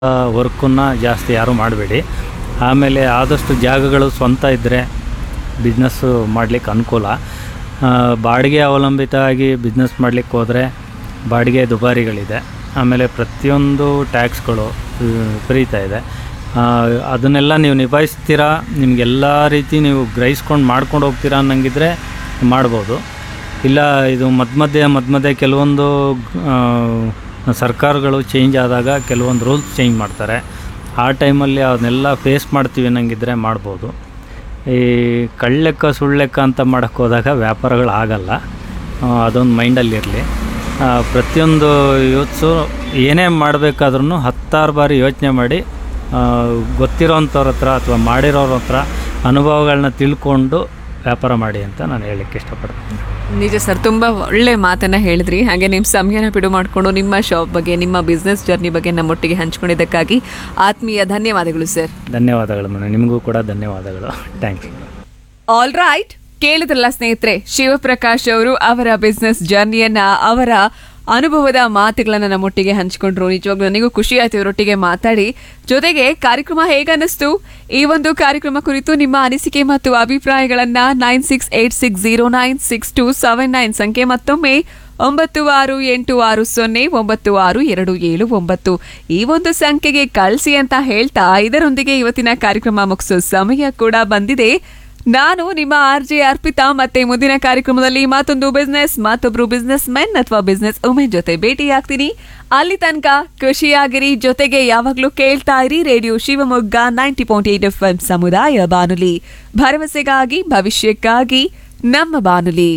ವರ್ಕನ್ನು ಜಾಸ್ತಿ ಯಾರೂ ಮಾಡಬೇಡಿ ಆಮೇಲೆ ಆದಷ್ಟು ಜಾಗಗಳು ಸ್ವಂತ ಇದ್ದರೆ ಬಿಸ್ನೆಸ್ಸು ಮಾಡಲಿಕ್ಕೆ ಅನುಕೂಲ ಆ, ಬಾಡಿಗೆ ಅವಲಂಬಿತ ಆಗಿ ಬಿಸ್ನೆಸ್ ಮಾಡಲಿಕ್ಕೆ ಹೋದರೆ ಬಾಡಿಗೆ ದುಬಾರಿಗಳಿದೆ ಆಮೇಲೆ ಪ್ರತಿಯೊಂದು ಟ್ಯಾಕ್ಸ್ಗಳು ವಿಪರೀತ ಇದೆ ಆ, ಅದನ್ನೆಲ್ಲ ನೀವು ನಿಭಾಯಿಸ್ತೀರಾ ನಿಮಗೆಲ್ಲ ರೀತಿ ನೀವು ಗ್ರಹಿಸ್ಕೊಂಡು ಮಾಡ್ಕೊಂಡು ಹೋಗ್ತೀರಾ ಅನ್ನಂಗಿದ್ರೆ ಮಾಡ್ಬೋದು ಇಲ್ಲ ಇದು ಮಧ್ಯ ಮಧ್ಯೆ ಮಧ್ಯ ಮಧ್ಯೆ ಕೆಲವೊಂದು ಆ, ಸರ್ಕಾರಗಳು ಚೇಂಜ್ ಆದಾಗ ಕೆಲವೊಂದು ರೂಲ್ಸ್ ಚೇಂಜ್ ಮಾಡ್ತಾರೆ ಆ ಟೈಮಲ್ಲಿ ಅದನ್ನೆಲ್ಲ ಫೇಸ್ ಮಾಡ್ತೀವಿ ಅನ್ನಂಗಿದ್ರೆ ಮಾಡ್ಬೋದು ಈ ಕಳ್ಳೆಕ್ಕ ಸುಳ್ಳೆಕ್ಕ ಅಂತ ಮಾಡೋಕ್ಕೆ ಹೋದಾಗ ವ್ಯಾಪಾರಗಳು ಆಗಲ್ಲ ಆ, ಅದೊಂದು ಮೈಂಡಲ್ಲಿರಲಿ ಪ್ರತಿಯೊಂದು ಯೂತ್ಸು ಏನೇ ಮಾಡಬೇಕಾದ್ರೂ ಹತ್ತಾರು ಬಾರಿ ಯೋಚನೆ ಮಾಡಿ ಆ, ಗೊತ್ತಿರೋಂಥವ್ರ ಹತ್ರ ಅಥವಾ ಮಾಡಿರೋರ ಹತ್ರ ಅನುಭವಗಳನ್ನ ತಿಳ್ಕೊಂಡು ವ್ಯಾಪಾರ ಮಾಡಿ ಅಂತ ನಾನು ಹೇಳಲಿಕ್ಕೆ ಇಷ್ಟಪಡ್ತೀನಿ ನಿಜ ಸರ್ ತುಂಬ ಒಳ್ಳೆ ಮಾತನ್ನ ಹೇಳಿದ್ರಿ ಹಾಗೆ ನಿಮ್ಮ ಸಮಯನ ಬಿಡು ಮಾಡಿಕೊಂಡು ನಿಮ್ಮ ಶಾಪ್ ಬಗ್ಗೆ ನಿಮ್ಮ ಬಿಸ್ನೆಸ್ ಜರ್ನಿ ಬಗ್ಗೆ ನಮ್ಮೊಟ್ಟಿಗೆ ಹಂಚ್ಕೊಂಡಿದ್ದಕ್ಕಾಗಿ ಆತ್ಮೀಯ ಧನ್ಯವಾದಗಳು ಸರ್ ಧನ್ಯವಾದಗಳು ಮೇಡಮ್ ನಿಮಗೂ ಕೂಡ ಧನ್ಯವಾದಗಳು ಥ್ಯಾಂಕ್ ಯು ಆಲ್ ರೈಟ್ ಕೇಳಿದ್ರಲ್ಲ ಸ್ನೇಹಿತರೆ ಶಿವಪ್ರಕಾಶ್ ಅವರು ಅವರ ಬಿಸ್ನೆಸ್ ಜರ್ನಿಯನ್ನ ಅವರ ಅನುಭವದ ಮಾತುಗಳನ್ನ ನಮ್ಮೊಟ್ಟಿಗೆ ಹಂಚಿಕೊಂಡ್ರು ನಿಜವಾಗ್ಲೂ ನನಗೂ ಖುಷಿ ಆಯ್ತು ಇವರೊಟ್ಟಿಗೆ ಮಾತಾಡಿ ಜೊತೆಗೆ ಕಾರ್ಯಕ್ರಮ ಹೇಗನ್ನಿಸ್ತು ಈ ಒಂದು ಕಾರ್ಯಕ್ರಮ ಕುರಿತು ನಿಮ್ಮ ಅನಿಸಿಕೆ ಮತ್ತು ಅಭಿಪ್ರಾಯಗಳನ್ನ nine six eight six zero nine six two seven nine ಸಂಖ್ಯೆ ಮತ್ತೊಮ್ಮೆ ಒಂಬತ್ತು ಆರು ಎಂಟು ಆರು ಸೊನ್ನೆ ಒಂಬತ್ತು ಆರು ಎರಡು ಏಳು ಒಂಬತ್ತು ಈ ಒಂದು ಸಂಖ್ಯೆಗೆ ಕಳಿಸಿ ಅಂತ ಹೇಳ್ತಾ ಇದರೊಂದಿಗೆ ಇವತ್ತಿನ ಕಾರ್ಯಕ್ರಮ ಮುಗಿಸೋ ಸಮಯ ಕೂಡ ಬಂದಿದೆ ನಾನು ನಿಮ್ಮ ಆರ್ ಜೆ ಅರ್ಪಿತಾ ಮತ್ತೆ ಮುಂದಿನ ಕಾರ್ಯಕ್ರಮದಲ್ಲಿ ಮತ್ತೊಂದು ಬಿಸ್ನೆಸ್ ಮತ್ತೊಬ್ರು ಬಿಸ್ನೆಸ್ ಮೆನ್ ಅಥವಾ ಬಿಸ್ನೆಸ್ ವುಮೆನ್ ಜೊತೆ ಭೇಟಿಯಾಗ್ತೀನಿ ಅಲ್ಲಿ ತನಕ ಖುಷಿಯಾಗಿರಿ ಜೊತೆಗೆ ಯಾವಾಗ್ಲೂ ಕೇಳ್ತಾ ಇರಿ radio Shivamogga ninety point eight F M ಸಮುದಾಯ ಬಾನುಲಿ ಭರವಸೆಗಾಗಿ ಭವಿಷ್ಯಕ್ಕಾಗಿ ನಮ್ಮ ಬಾನುಲಿ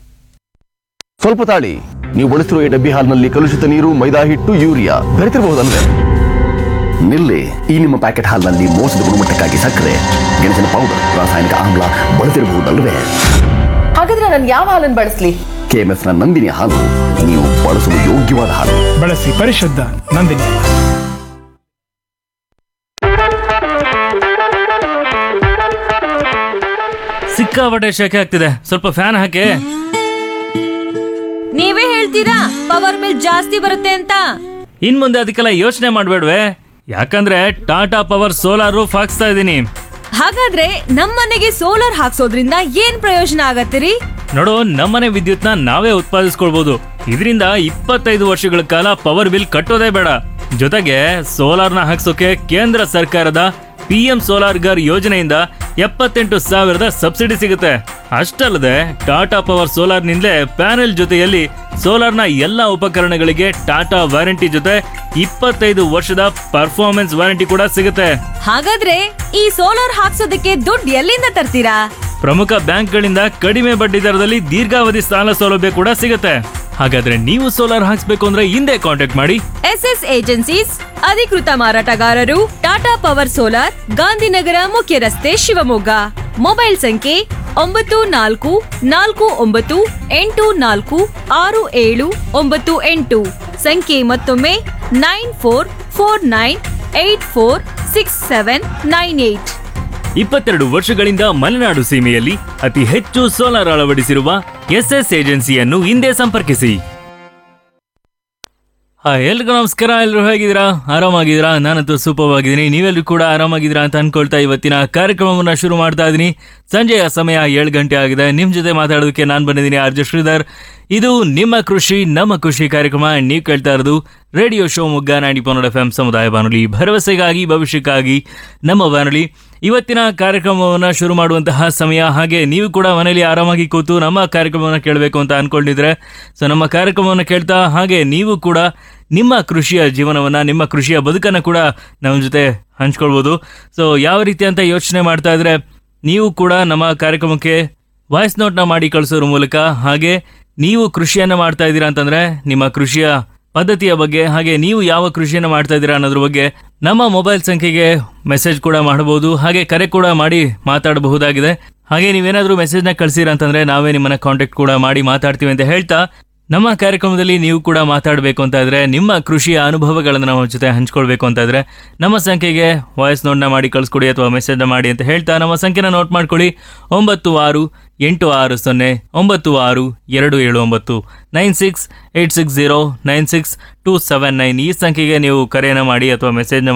ಸ್ವಲ್ಪ ತಾಳಿ ನೀವು ಬಳಸಿರುವ ಈ ಡಬ್ಬಿ ಹಾಲ್ನಲ್ಲಿ ಕಲುಷಿತ ನೀರು ಮೈದಾ ಹಿಟ್ಟು ಯೂರಿಯಾ ಬೆರೆತಿರಬಹುದಲ್ವೇ ನಿಲ್ಲಿ ಈ ನಿಮ್ಮ ಪ್ಯಾಕೆಟ್ ಹಾಲ್ನಲ್ಲಿ ಮೋಸದ ಗುಣಮಟ್ಟಕ್ಕಾಗಿ ಸಕ್ಕರೆ ಗೆಣಸಿನ ಪೌಡರ್ ರಾಸಾಯನಿಕ ಆಮ್ಲ ಬಳಸಿರಬಹುದಲ್ವೇ ಹಾಗಾದ್ರೆ ನಾನು ಯಾವ ಹಾಲನ್ನು ಬಳಸಲಿ ಕೆಎಂಎಫ್ ನ ನಂದಿನಿ ಹಾಲು ನೀವು ಬಳಸಲು ಯೋಗ್ಯವಾದ ಹಾಲು ಬಳಸಿ ಪರಿಶುದ್ಧ ನಂದಿನಿ ಸಿಕ್ಕಾಪಟ್ಟೆ ಶೆಕೆ ಆಗ್ತಿದೆ ಸ್ವಲ್ಪ ಫ್ಯಾನ್ ಹಾಕಿ ನೀವೇ ಹೇಳ್ತೀರಾ ಪವರ್ ಬಿಲ್ ಜಾಸ್ತಿ ಬರುತ್ತೆ ಅಂತ ಇನ್ ಮುಂದೆ ಅದಕ್ಕೆಲ್ಲ ಯೋಚನೆ ಮಾಡ್ಬೇಡ್ವೆ ಯಾಕಂದ್ರೆ ಟಾಟಾ ಪವರ್ ಸೋಲಾರ್ ರೂಫ್ ಹಾಕ್ಸ್ತಾ ಇದ್ದೀನಿ ಹಾಗಾದ್ರೆ ನಮ್ಮನೆಗೆ ಸೋಲಾರ್ ಹಾಕ್ಸೋದ್ರಿಂದ ಏನ್ ಪ್ರಯೋಜನ ಆಗತ್ತಿರಿ ನೋಡು ನಮ್ಮನೆ ವಿದ್ಯುತ್ನ ನಾವೇ ಉತ್ಪಾದಿಸ್ಕೊಳ್ಬಹುದು ಇದರಿಂದ ಇಪ್ಪತ್ತೈದು ವರ್ಷಗಳ ಕಾಲ ಪವರ್ ಬಿಲ್ ಕಟ್ಟೋದೇ ಬೇಡ ಜೊತೆಗೆ ಸೋಲಾರ್ನ ಹಾಕ್ಸೋಕೆ ಕೇಂದ್ರ ಸರ್ಕಾರದ ಪಿ ಎಂ ಸೋಲಾರ್ ಗರ್ ಯೋಜನೆಯಿಂದ ಎಪ್ಪತ್ತೆಂಟು ಸಾವಿರದ ಸಬ್ಸಿಡಿ ಸಿಗುತ್ತೆ ಅಷ್ಟಲ್ಲದೆ ಟಾಟಾ ಪವರ್ ಸೋಲಾರ್ನಿಂದಲೇ ಪ್ಯಾನೆಲ್ ಜೊತೆಯಲ್ಲಿ ಸೋಲಾರ್ನ ಎಲ್ಲ ಉಪಕರಣಗಳಿಗೆ ಟಾಟಾ ವಾರಂಟಿ ಜೊತೆ ಇಪ್ಪತ್ತೈದು ವರ್ಷದ ಪರ್ಫಾರ್ಮೆನ್ಸ್ ವಾರಂಟಿ ಕೂಡ ಸಿಗುತ್ತೆ ಹಾಗಾದ್ರೆ ಈ ಸೋಲಾರ್ ಹಾಕ್ಸೋದಕ್ಕೆ ದುಡ್ಡು ಎಲ್ಲಿಂದ ತರ್ತೀರಾ ಪ್ರಮುಖ ಬ್ಯಾಂಕ್ಗಳಿಂದ ಕಡಿಮೆ ಬಡ್ಡಿ ದರದಲ್ಲಿ ದೀರ್ಘಾವಧಿ ಸಾಲ ಸೌಲಭ್ಯ ಕೂಡ ಸಿಗುತ್ತೆ ಹಾಗಾದ್ರೆ ನೀವು ಸೋಲಾರ್ ಹಾಕ್ಸ್ಬೇಕು ಅಂದ್ರೆ ಹಿಂದೆ ಕಾಂಟ್ಯಾಕ್ಟ್ ಮಾಡಿ ಎಸ್ ಎಸ್ ಏಜೆನ್ಸೀಸ್ ಅಧಿಕೃತ ಮಾರಾಟಗಾರರು ಟಾಟಾ ಪವರ್ ಸೋಲಾರ್ ಗಾಂಧಿನಗರ ಮುಖ್ಯ ರಸ್ತೆ ಶಿವಮೊಗ್ಗ ಮೊಬೈಲ್ ಸಂಖ್ಯೆ ಒಂಬತ್ತು ನಾಲ್ಕು ನಾಲ್ಕು ಒಂಬತ್ತು ಎಂಟು ನಾಲ್ಕು ಆರು ಏಳು ಒಂಬತ್ತು ಎಂಟು ಸಂಖ್ಯೆ ಮತ್ತೊಮ್ಮೆ nine four four nine eight four six seven nine eight ಇಪ್ಪತ್ತೆರಡು ವರ್ಷಗಳಿಂದ ಮಲೆನಾಡು ಸೀಮೆಯಲ್ಲಿ ಅತಿ ಹೆಚ್ಚು ಸೋಲಾರ್ ಅಳವಡಿಸಿರುವ ಎಸ್ಎಸ್ ಏಜೆನ್ಸಿಯನ್ನು ಹಿಂದೆ ಸಂಪರ್ಕಿಸಿ ಹಾ ಎಲ್ರಿಗೂ ನಮಸ್ಕಾರ ಎಲ್ಲರೂ ಹೇಗಿದ್ದೀರಾ ಆರಾಮಾಗಿದ್ದೀರಾ ನಾನಂತೂ ಸೂಪರ್ ಆಗಿದ್ದೀನಿ ನೀವೆಲ್ಲರೂ ಕೂಡ ಆರಾಮಾಗಿದ್ದೀರಾ ಅಂತ ಅನ್ಕೊಳ್ತಾ ಇವತ್ತಿನ ಕಾರ್ಯಕ್ರಮವನ್ನ ಶುರು ಮಾಡ್ತಾ ಇದ್ದೀನಿ ಸಂಜೆಯ ಸಮಯ ಏಳು ಗಂಟೆ ಆಗಿದೆ ನಿಮ್ ಜೊತೆ ಮಾತಾಡೋದಕ್ಕೆ ನಾನು ಬಂದಿದ್ದೀನಿ ಆರ್ಜೆ ಶ್ರೀಧರ್ ಇದು ನಿಮ್ಮ ಕೃಷಿ ನಮ್ಮ ಖುಷಿ ಕಾರ್ಯಕ್ರಮ ನೀವು ಕೇಳ್ತಾ ಇರೋದು ರೇಡಿಯೋ ಶೋ ಮುಗ್ಗ ನಾಡಿ ಪನ್ನಡ ಎಫ್ ಎಂ ಸಮುದಾಯ ಬಾನುಲಿ ಭರವಸೆಗಾಗಿ ಭವಿಷ್ಯಕ್ಕಾಗಿ ನಮ್ಮ ಬಾನುಲಿ ಇವತ್ತಿನ ಕಾರ್ಯಕ್ರಮವನ್ನು ಶುರು ಮಾಡುವಂತಹ ಸಮಯ ಹಾಗೆ ನೀವು ಕೂಡ ಮನೆಯಲ್ಲಿ ಆರಾಮಾಗಿ ಕೂತು ನಮ್ಮ ಕಾರ್ಯಕ್ರಮವನ್ನು ಕೇಳಬೇಕು ಅಂತ ಅನ್ಕೊಂಡಿದ್ರೆ ಸೊ ನಮ್ಮ ಕಾರ್ಯಕ್ರಮವನ್ನು ಕೇಳ್ತಾ ಹಾಗೆ ನೀವು ಕೂಡ ನಿಮ್ಮ ಕೃಷಿಯ ಜೀವನವನ್ನು ನಿಮ್ಮ ಕೃಷಿಯ ಬದುಕನ್ನು ಕೂಡ ನಮ್ಮ ಜೊತೆ ಹಂಚ್ಕೊಳ್ಬೋದು ಸೊ ಯಾವ ರೀತಿ ಅಂತ ಯೋಚನೆ ಮಾಡ್ತಾ ಇದ್ರೆ ನೀವು ಕೂಡ ನಮ್ಮ ಕಾರ್ಯಕ್ರಮಕ್ಕೆ ವಾಯ್ಸ್ ನೋಟ್ನ ಮಾಡಿ ಕಳಿಸೋದ್ರ ಮೂಲಕ ಹಾಗೆ ನೀವು ಕೃಷಿಯನ್ನ ಮಾಡ್ತಾ ಇದ್ದೀರಾ ಅಂತಂದ್ರೆ ನಿಮ್ಮ ಕೃಷಿಯ ಪದ್ಧತಿಯ ಬಗ್ಗೆ ಹಾಗೆ ನೀವು ಯಾವ ಕೃಷಿಯನ್ನ ಮಾಡ್ತಾ ಇದ್ದೀರಾ ಅನ್ನೋದ್ರ ಬಗ್ಗೆ ನಮ್ಮ ಮೊಬೈಲ್ ಸಂಖ್ಯೆಗೆ ಮೆಸೇಜ್ ಕೂಡ ಮಾಡಬಹುದು ಹಾಗೆ ಕರೆ ಕೂಡ ಮಾಡಿ ಮಾತಾಡಬಹುದಾಗಿದೆ ಹಾಗೆ ನೀವೇನಾದ್ರೂ ಮೆಸೇಜ್ನ ಕಳ್ಸಿರ ಅಂತಂದ್ರೆ ನಾವೇ ನಿಮ್ಮನ್ನ ಕಾಂಟ್ಯಾಕ್ಟ್ ಕೂಡ ಮಾಡಿ ಮಾತಾಡ್ತೀವಿ ಅಂತ ಹೇಳ್ತಾ ನಮ್ಮ ಕಾರ್ಯಕ್ರಮದಲ್ಲಿ ನೀವು ಕೂಡ ಮಾತಾಡಬೇಕು ಅಂತ ಇದ್ರೆ ನಿಮ್ಮ ಕೃಷಿಯ ಅನುಭವಗಳನ್ನು ನಮ್ಮ ಜೊತೆ ಹಂಚ್ಕೊಳ್ಬೇಕು ಅಂತ ಇದ್ರೆ ನಮ್ಮ ಸಂಖ್ಯೆಗೆ ವಾಯ್ಸ್ ನೋಟ್ನ ಮಾಡಿ ಕಳಿಸ್ಕೊಡಿ ಅಥವಾ ಮೆಸೇಜ್ನ ಮಾಡಿ ಅಂತ ಹೇಳ್ತಾ ನಮ್ಮ ಸಂಖ್ಯೆನ ನೋಟ್ ಮಾಡ್ಕೊಳ್ಳಿ ಒಂಬತ್ತು ಆರು ಎಂಟು ಆರು ಸೊನ್ನೆ ಒಂಬತ್ತು ಆರು ಎರಡು ಏಳು ಒಂಬತ್ತು nine six eight six zero nine six two seven nine ಈ ಸಂಖ್ಯೆಗೆ ನೀವು ಕರೆಯನ್ನು ಮಾಡಿ ಅಥವಾ ಮೆಸೇಜ್ನ